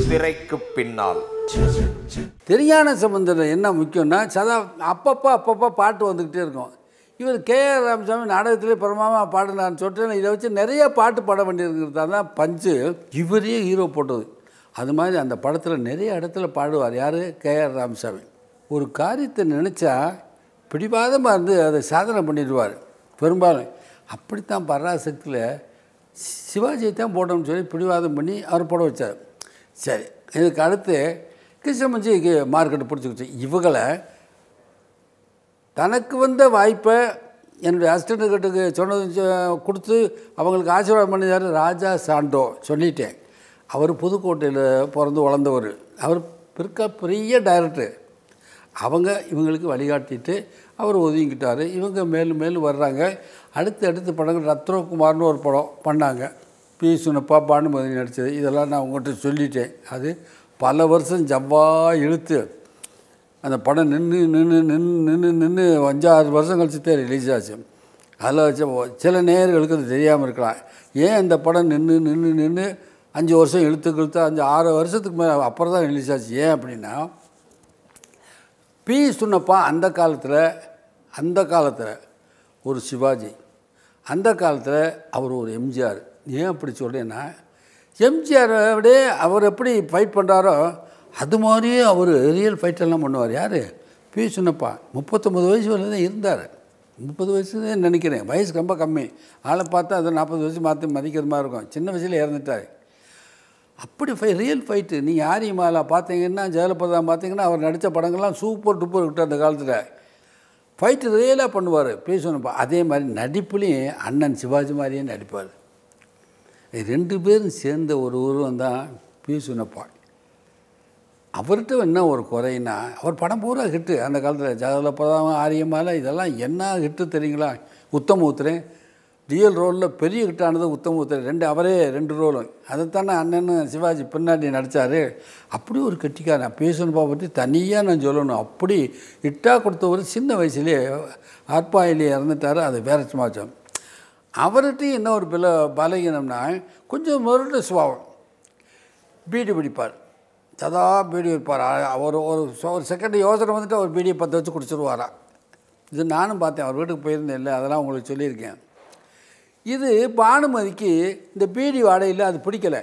திரைக்கு பின்னால் தெரியான சம்பந்தம் என்ன முக்கியம்னா சதா அப்பப்போ அப்பப்போ பாட்டு வந்துக்கிட்டே இருக்கும் இவர் கே ஆர் ராமசாமி நாடகத்திலே பிரமாமா பாடினான்னு சொல்லிட்டு இதை வச்சு நிறைய பாட்டு பாட வேண்டியிருக்கிறது தான் பஞ்சு இவரே ஹீரோ போட்டது அது மாதிரி அந்த படத்தில் நிறைய இடத்துல பாடுவார் யார் கே ஆர் ராமசாமி ஒரு காரியத்தை நினச்சா பிடிவாதமாக இருந்து அதை சாதனை பண்ணிடுவார் பெரும்பாலும் அப்படித்தான் பராசக்தியில் சிவாஜியை தான் போடணும்னு சொல்லி பிடிவாதம் பண்ணி அவர் போட வச்சார் சரி இதுக்கு அடுத்து கிருஷ்ணமஞ்சிக்கு மார்க்கெட்டு பிடிச்சிக்கிச்சு இவங்களை தனக்கு வந்த வாய்ப்பை என்னுடைய அசிஸ்டண்ட்டுக்கிட்டுக்கு சொன்னது சொ- கொடுத்து அவங்களுக்கு ஆசீர்வாதம் பண்ணினார் ராஜா சாண்டோ சொல்லிட்டேன் அவர் புதுக்கோட்டையில் பிறந்து வளர்ந்தவர் அவர் பிற்க பெரிய டைரக்டர் அவங்க இவங்களுக்கு வழிகாட்டிட்டு அவர் ஒதுங்கிட்டார் இவங்க மேலும் மேலும் வர்றாங்க அடுத்து அடுத்து படங்கள் ரத்னகுமார்னு ஒரு படம் பண்ணாங்க பி சுனப்பா பானுமதி நடித்தது இதெல்லாம் நான் உங்கள்கிட்ட சொல்லிட்டேன் அது பல வருஷம் ஜவ்வா இழுத்து அந்த படம் நின்று நின்று நின்று நின்று நின்று அஞ்சாறு வருஷம் கழிச்சு தான் ரிலீஸ் ஆச்சு அதில் வச்ச சில நேயர்களுக்கு அது தெரியாமல் இருக்கலாம் ஏன் இந்த படம் நின்று நின்று நின்று அஞ்சு வருஷம் இழுத்து இழுத்து அஞ்சு ஆறு வருஷத்துக்கு மேலே அப்புறம் தான் ரிலீஸ் ஆச்சு ஏன் அப்படின்னா பி சுன்னப்பா அந்த காலத்தில் அந்த காலத்தில் ஒரு சிவாஜி அந்த காலத்தில் அவர் ஒரு எம்ஜிஆர் ஏன் அப்படி சொல்கிறேன்னா எம்ஜிஆர் விட அவர் எப்படி ஃபைட் பண்ணுறாரோ அது மாதிரியே அவர் ரியல் ஃபைட்டெல்லாம் பண்ணுவார் யார் பி சுன்னப்பா முப்பத்தொம்பது வயசு வரை தான் இருந்தார் முப்பது வயசு தான் நினைக்கிறேன் வயசு ரொம்ப கம்மி ஆளை பார்த்தா அது நாற்பது வயசு மாற்றி மதிக்கிற மாதிரி இருக்கும் சின்ன வயசில் இறந்துட்டார் அப்படி ஃபை ரியல் ஃபைட்டு நீங்கள் ஆரியமாலா பார்த்தீங்கன்னா ஜெயலலிதா பார்த்தீங்கன்னா அவர் நடித்த படங்கள்லாம் சூப்பர் டூப்பர் விட்டு அந்த காலத்தில் ஃபைட்டு ரியலாக பண்ணுவார் பேசணும்ப்பா அதே மாதிரி நடிப்புலேயும் அண்ணன் சிவாஜி மாதிரியே நடிப்பார் ரெண்டு பேரும் சேர்ந்த ஒரு உருவம் தான் பேசுனப்பா அவர்கிட்ட என்ன ஒரு குறைன்னா அவர் படம் பூரா ஹிட்டு அந்த காலத்தில் ஜெகலப்பதாம் ஆரியமால இதெல்லாம் என்ன ஹிட்டு தெரியுங்களா உத்தமூத்திரன் ரியல் ரோலில் பெரிய ஹிட்டானது உத்தமூத்திரன் ரெண்டு அவரே ரெண்டு ரோலும் அதைத்தானே அண்ணன் சிவாஜி பின்னாடி நடித்தார் அப்படி ஒரு கெட்டிக்காரன் பேசணுப்பா பற்றி தனியாக நான் சொல்லணும் அப்படி ஹிட்டாக கொடுத்தவர் சின்ன வயசுலேயே ஆர்ப்பாயிலே இறந்துட்டார் அது வேற சமாச்சாரம் அவர்கிட்டையும் என்ன ஒரு பில பலகீனம்னா கொஞ்சம் முரட்டு சுபாவம் பீடி பிடிப்பார் சதா பீடி வைப்பார் அவர் ஒரு சொ- ஒரு செகண்ட் யோசனை வந்துட்டு அவர் பீடியை பற்ற வச்சு குடிச்சிருவாராம் இது நானும் பார்த்தேன் அவர் வீட்டுக்கு போயிருந்தேன் இல்லை அதெல்லாம் உங்களுக்கு சொல்லியிருக்கேன் இது பானுமதிக்கு இந்த பீடி வாடையில் அது பிடிக்கலை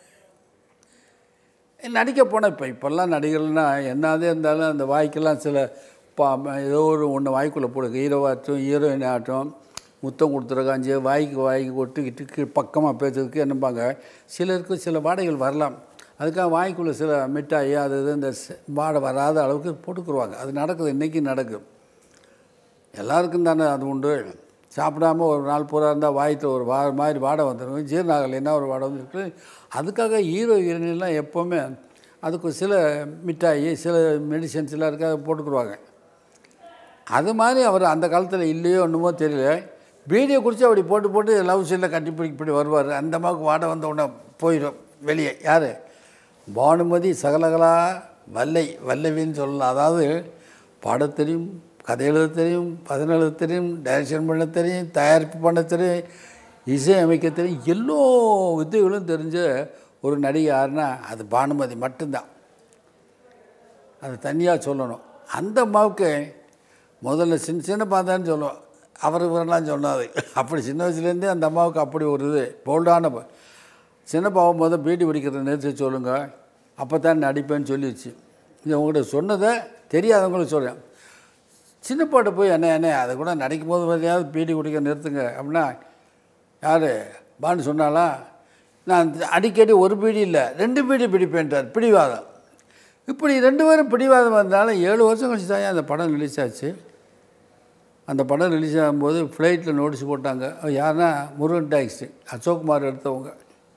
நடிக்க போனால் இப்போ இப்போல்லாம் நடிகர்கள்னா என்னதே இருந்தாலும் அந்த வாய்க்கெல்லாம் சில பா ஏதோ ஒரு ஒன்று வாய்க்குள்ளே போடுங்க ஹீரோவாகட்டும் ஹீரோயின் ஆகட்டும் முத்தம் கொடுத்துருக்காஞ்சு வாய்க்கு வாய்க்கு ஒட்டுக்கிட்டு கீழ் பக்கமாக பேசுறதுக்கு என்னப்பாங்க சிலருக்கு சில வாடைகள் வரலாம் அதுக்காக வாய்க்குள்ளே சில மிட்டாய் அது இது இந்த ச- வாடை வராத அளவுக்கு போட்டுக்குருவாங்க அது நடக்குது இன்றைக்கி நடக்குது எல்லாருக்கும் தானே அது உண்டு சாப்பிடாம ஒரு நாள் பூரா இருந்தால் வாய்த்தில் ஒரு வா மாதிரி வாடை வந்துடும் ஜீரணம் ஆகலைன்னா ஒரு வாடை வந்துருக்கு அதுக்காக ஹீரோ ஹீரோயின்லாம் எப்போவுமே அதுக்கு சில மிட்டாய் சில மெடிசன்ஸ் எல்லாம் இருக்குது அதை போட்டுக்குருவாங்க அது மாதிரி அவர் அந்த காலத்தில் இல்லையோ ஒன்றுமோ தெரியல பீடியை குடிச்சு அப்படி போட்டு போட்டு லவ் சீனில் கட்டி பிடி இப்படி வருவார் அந்த அம்மாவுக்கு வாடை வந்த உடனே போயிடும் வெளியே யார் பானுமதி சகலகலா வல்லை வல்லவின்னு சொல்லலாம் அதாவது பாடத் தெரியும் கதை எழுத தெரியும் பதம் எழுத தெரியும் டைரக்ஷன் பண்ண தெரியும் தயாரிப்பு பண்ண தெரியும் இசை அமைக்க தெரியும் எல்லா வித்தைகளும் தெரிஞ்ச ஒரு நடிகை யாருன்னா அது பானுமதி மட்டும்தான் அது தனியாக சொல்லணும் அந்த அம்மாவுக்கு முதல்ல சின்ன சின்ன பார்த்தான்னு சொல்லுவோம் அவர் இவரெல்லாம் சொன்னாது அப்படி சின்ன வயசுலேருந்தே அந்த அம்மாவுக்கு அப்படி ஒரு இது போல்டான ப- சின்ன பாவம் முதல் பீடி பிடிக்கிறத நிறுத்தி சொல்லுங்கள் அப்போ தான் நடிப்பேன்னு சொல்லிடுச்சு இது உங்கள்கிட்ட சொன்னதை தெரியாதவங்களுக்கு சொல்கிறேன் சின்ன பாட்டு போய் என்ன என்ன அதை கூட நடிக்கும் போது பார்த்தியாவது பீடி குடிக்க நிறுத்துங்க அப்படின்னா யார் பான்னு சொன்னாலா நான் அடிக்கடி ஒரு பீடி இல்லை ரெண்டு பீடி பிடிப்பேன்ட்டார் பிடிவாதம் இப்படி ரெண்டு பேரும் பிடிவாதம் வந்தாலும் ஏழு வருஷம் கழிச்சு தான் அந்த படம் ரிலீஸ் ஆச்சு அந்த படம் ரிலீஸ் ஆகும்போது ஃப்ளைட்டில் நோட்டீஸ் போட்டாங்க அது யாருன்னா முருகன் டாக்ஸி அசோக்குமார் எடுத்தவங்க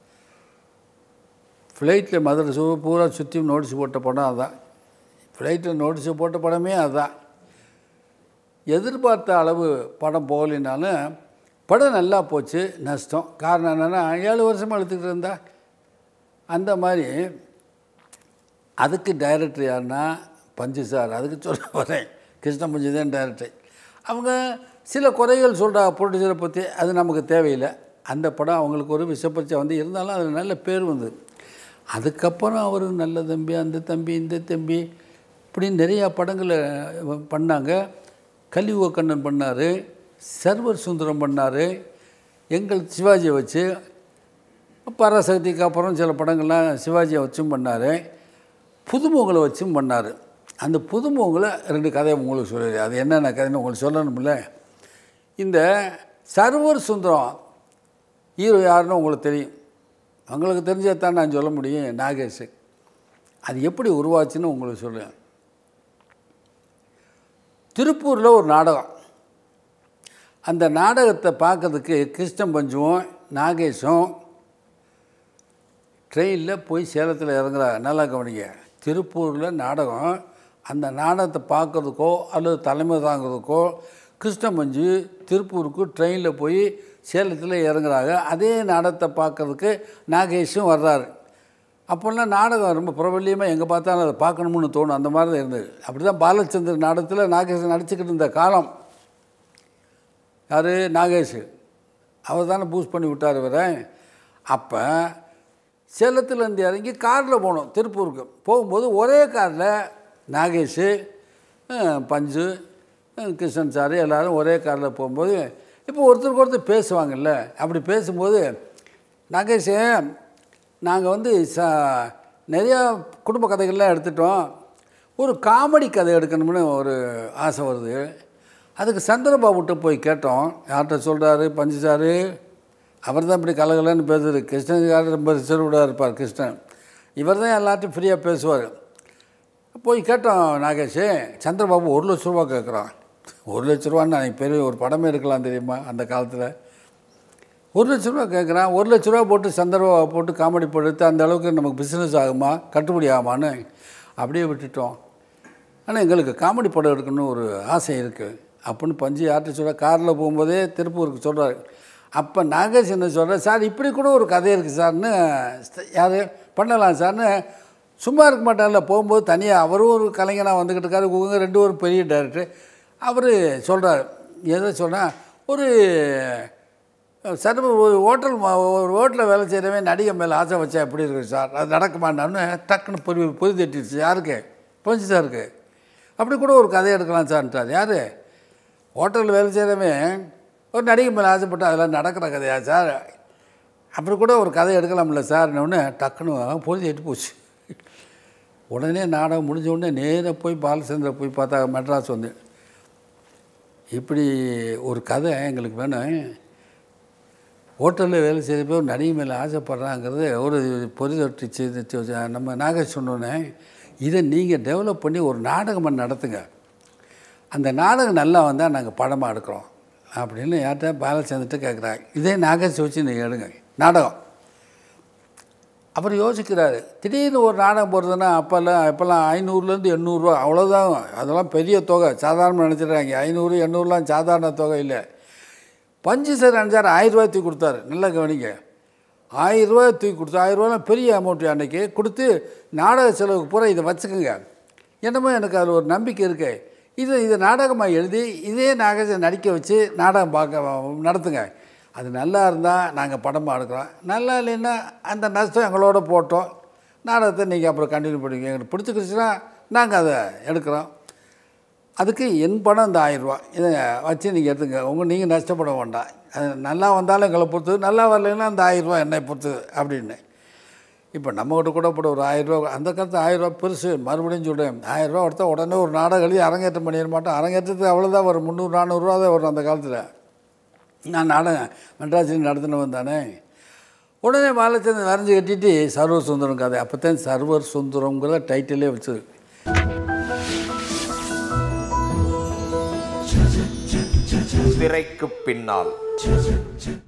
ஃப்ளைட்டில் மதுரை சு பூரா சுற்றி நோட்டீஸ் போட்ட படம் அதுதான் ஃப்ளைட்டில் நோட்டீஸ் போட்ட படமே அதுதான் எதிர்பார்த்த அளவு படம் போகலைனாலும் படம் நல்லா போச்சு நஷ்டம் காரணம் என்னென்னா ஏழு வருஷமாக எடுத்துக்கிட்டு இருந்தா அந்த மாதிரி அதுக்கு டைரக்டர் யாருன்னா பஞ்சு சார் அதுக்கு சொல்ல வரேன் கிருஷ்ண பஞ்சு தான் டைரக்டர் அவங்க சில குறைகள் சொல்கிறா ப்ரொடியூசரை பற்றி அது நமக்கு தேவையில்லை அந்த படம் அவங்களுக்கு ஒரு விஷப்பரிச்சை வந்து இருந்தாலும் அதில் நல்ல பேர் வந்தது அதுக்கப்புறம் அவர் நல்ல தம்பி அந்த தம்பி இந்த தம்பி இப்படி நிறையா படங்களை பண்ணாங்க கலியுக கண்ணன் பண்ணார் சர்வர் சுந்தரம் பண்ணார் எங்கள் சிவாஜியை வச்சு பராசக்திக்கு அப்புறம் சில படங்கள்லாம் சிவாஜியை வச்சும் பண்ணார் புதுமுகங்களை வச்சும் பண்ணார் அந்த புதுமுகங்களை ரெண்டு கதையை உங்களுக்கு சொல்லுது அது என்னென்ன கதைன்னு உங்களுக்கு சொல்லணும்ல இந்த சர்வர் சுந்தரம் ஹீரோ யாருன்னு உங்களுக்கு தெரியும் உங்களுக்கு தெரிஞ்சதை தான் நான் சொல்ல முடியும் நாகேஷ் அது எப்படி உருவாச்சுன்னு உங்களுக்கு சொல்லுவேன் திருப்பூரில் ஒரு நாடகம் அந்த நாடகத்தை பார்க்கறதுக்கு கிருஷ்ணன் பஞ்சுவும் நாகேஷும் ட்ரெயினில் போய் சேலத்தில் இறங்குறாங்க நல்லா கவனிங்க திருப்பூரில் நாடகம் அந்த நாடகத்தை பார்க்கறதுக்கோ அல்லது தலைமை தாங்கிறதுக்கோ கிருஷ்ண மஞ்சு திருப்பூருக்கு ட்ரெயினில் போய் சேலத்தில் இறங்குறாங்க அதே நாடகத்தை பார்க்கறதுக்கு நாகேஷும் வர்றாரு அப்போல்லாம் நாடகம் ரொம்ப பிரபல்யமாக எங்கே பார்த்தாலும் அதை பார்க்கணும்னு தோணும் அந்த மாதிரி தான் இருந்தது அப்படி தான் பாலச்சந்தர் நாடகத்தில் நாகேஷ் நடிச்சுக்கிட்டு இருந்த காலம் யார் நாகேஷ் அவர் தானே பூஸ்ட் பண்ணி விட்டார் இவரை அப்போ சேலத்துலேருந்து இறங்கி காரில் போனோம் திருப்பூருக்கு போகும்போது ஒரே காரில் நாகேஷ் அஹ், பஞ்சு அஹ், கிருஷ்ணன் சார் எல்லோரும் ஒரே காரில் போகும்போது இப்போ ஒருத்தருக்கு ஒருத்தர் பேசுவாங்கல்ல அப்படி பேசும்போது நாகேஷ் நாங்கள் வந்து ச நிறையா குடும்ப கதைகள்லாம் எடுத்துட்டோம் ஒரு காமெடி கதை எடுக்கணும்னு ஒரு ஆசை வருது அதுக்கு சந்திரபாபுட்ட போய் கேட்டோம் யார்கிட்ட சொல்கிறாரு பஞ்சு சாரு அவர் தான் இப்படி கலகலன்னு பேசுறது கிருஷ்ணன் ரொம்ப ரிசர்வ்டாக இருப்பார் கிருஷ்ணன் இவர் தான் எல்லார்ட்டையும் ஃப்ரீயாக பேசுவார் போய் கேட்டோம் நாகேஷ் சந்திரபாபு ஒரு லட்ச ரூபா கேட்குறான் ஒரு லட்ச ரூபான்னு எனக்கு பெரிய ஒரு படமே எடுக்கலாம் தெரியுமா அந்த காலத்தில் ஒரு லட்ச ரூபா கேட்குறான் ஒரு லட்ச ரூபா போட்டு சந்திரபாபு போட்டு காமெடி போட்டு அந்த அளவுக்கு நமக்கு பிஸ்னஸ் ஆகுமா கட்டுப்படி ஆகுமான்னு அப்படியே விட்டுட்டோம் ஆனால் எங்களுக்கு காமெடி படம் எடுக்கணும்னு ஒரு ஆசை இருக்குது அப்படின்னு பஞ்சு யார்கிட்ட சொல்கிற காரில் போகும்போதே திருப்பூருக்கு சொல்கிறாரு அப்போ நாகேஷ் என்ன சொல்கிறார் சார் இப்படி கூட ஒரு கதை இருக்குது சார்னு யார் பண்ணலாம் சார்னு சும்மா இருக்க மாட்டார்ல போகும்போது தனியாக அவரும் ஒரு கலைஞனாக வந்துக்கிட்டு இருக்காரு இவங்க ரெண்டு ஒரு பெரிய டேரக்டர் அவர் சொல்கிறார் எதை சொன்னால் ஒரு சர்வ ஒரு ஹோட்டல் ம- ஒரு ஹோட்டலில் வேலை செய்கிறவன் நடிகை மேலே ஆசை வச்சா எப்படி இருக்குது சார் அது நடக்குமான்னு டக்குன்னு பொறி பொறி தட்டிடுச்சு யாருக்கு பொஞ்சு சாருக்கு அப்படி கூட ஒரு கதை எடுக்கலாம் சார்ன்ட்டார் யார் ஹோட்டலில் வேலை செய்கிறவன் ஒரு நடிகை மேலே ஆசைப்பட்டு அதெல்லாம் நடக்கிற கதையா சார் அப்படி கூட ஒரு கதை எடுக்கலாம்ல சார் உடனே டக்குன்னு பொழுது எட்டு போச்சு உடனே நாடகம் முடிஞ்ச உடனே நேராக போய் பாலச்சந்திர போய் பார்த்தா மெட்ராஸ் வந்து இப்படி ஒரு கதை எங்களுக்கு வேணும் ஹோட்டலில் வேலை செய்கிறப்ப ஒரு நடிகை மேலே ஆசைப்படுறாங்கிறது ஒரு பொறிதொட்டி செய்து நம்ம நாகேஷ் சொன்னோன்னே இதை நீங்கள் டெவலப் பண்ணி ஒரு நாடகம் நடத்துங்க அந்த நாடகம் நல்லா வந்தால் நாங்கள் படமாக எடுக்கிறோம் அப்படின்னு யார்கிட்ட பாலச்சந்திரட்ட கேட்குறாங்க இதே நாகேஷ் வச்சு நீங்கள் எடுங்க நாடகம் அவர் யோசிக்கிறாரு திடீர்னு ஒரு நாடகம் போடுறதுன்னா அப்போல்லாம் இப்போல்லாம் ஐநூறுலேருந்து எண்ணூறுரூவா அவ்வளோதான் அதெல்லாம் பெரிய தொகை சாதாரணமாக நினச்சிடுறாங்க ஐநூறு எண்ணூறுலாம் சாதாரண தொகை இல்லை பஞ்சு சார் நினச்சார் ஆயிரரூவா தூக்கி கொடுத்தாரு நல்லா கவனிங்க ஆயிரரூவா தூக்கி கொடுத்து ஆயிரரூவாலாம் பெரிய அமௌண்ட் அன்னைக்கு கொடுத்து நாடக செலவுக்கு பூரா இதை வச்சுக்கோங்க என்னமோ எனக்கு அதில் ஒரு நம்பிக்கை இருக்கு இது இது நாடகமாக எழுதி இதே நாகத்தை நடிக்க வச்சு நாடகம் பார்க்க நடத்துங்க அது நல்லா இருந்தால் நாங்கள் படமாக எடுக்கிறோம் நல்லா இல்லைன்னா அந்த நஷ்டம் எங்களோட போட்டோம் நாடகத்தை நீங்கள் அப்புறம் கண்டினியூ பண்ணுவீங்க எங்களுக்கு பிடிச்சிக்கிடுச்சுன்னா நாங்கள் அதை எடுக்கிறோம் அதுக்கு என் பணம் இந்த ஆயிரரூவா இதை வச்சு நீங்கள் எடுத்துங்க உங்கள் நீங்கள் நஷ்டப்பட வேண்டாம் அது நல்லா வந்தாலும் எங்களை பொறுத்தது நல்லா வரலைன்னா அந்த ஆயிரரூவா என்னை பொறுத்தது அப்படின்னு இப்போ நம்மகிட்ட கூட இப்போ ஒரு ஆயிரரூவா அந்த காலத்து ஆயிரரூவா பெருசு மறுபடியும் சொல்கிறேன் ஆயிரரூவா எடுத்தால் உடனே ஒரு நாடகம் எழுதி அரங்கேற்றம் பண்ணிட மாட்டோம் அரங்கேற்றத்துக்கு அவ்வளோதான் வரும் முந்நூறு நானூறுரூவா தான் வரும் அந்த காலத்தில் நான் நாடகம் மெட்ராஸில் நடத்தினவன் தானே உடனே பாலச்சந்திரன் வரைஞ்சி கட்டிட்டு சர்வர் சுந்தரம் கதை அப்போ தான் சர்வர் சுந்தரங்கிற டைட்டிலே வச்சது திரைக்கு பின்னால்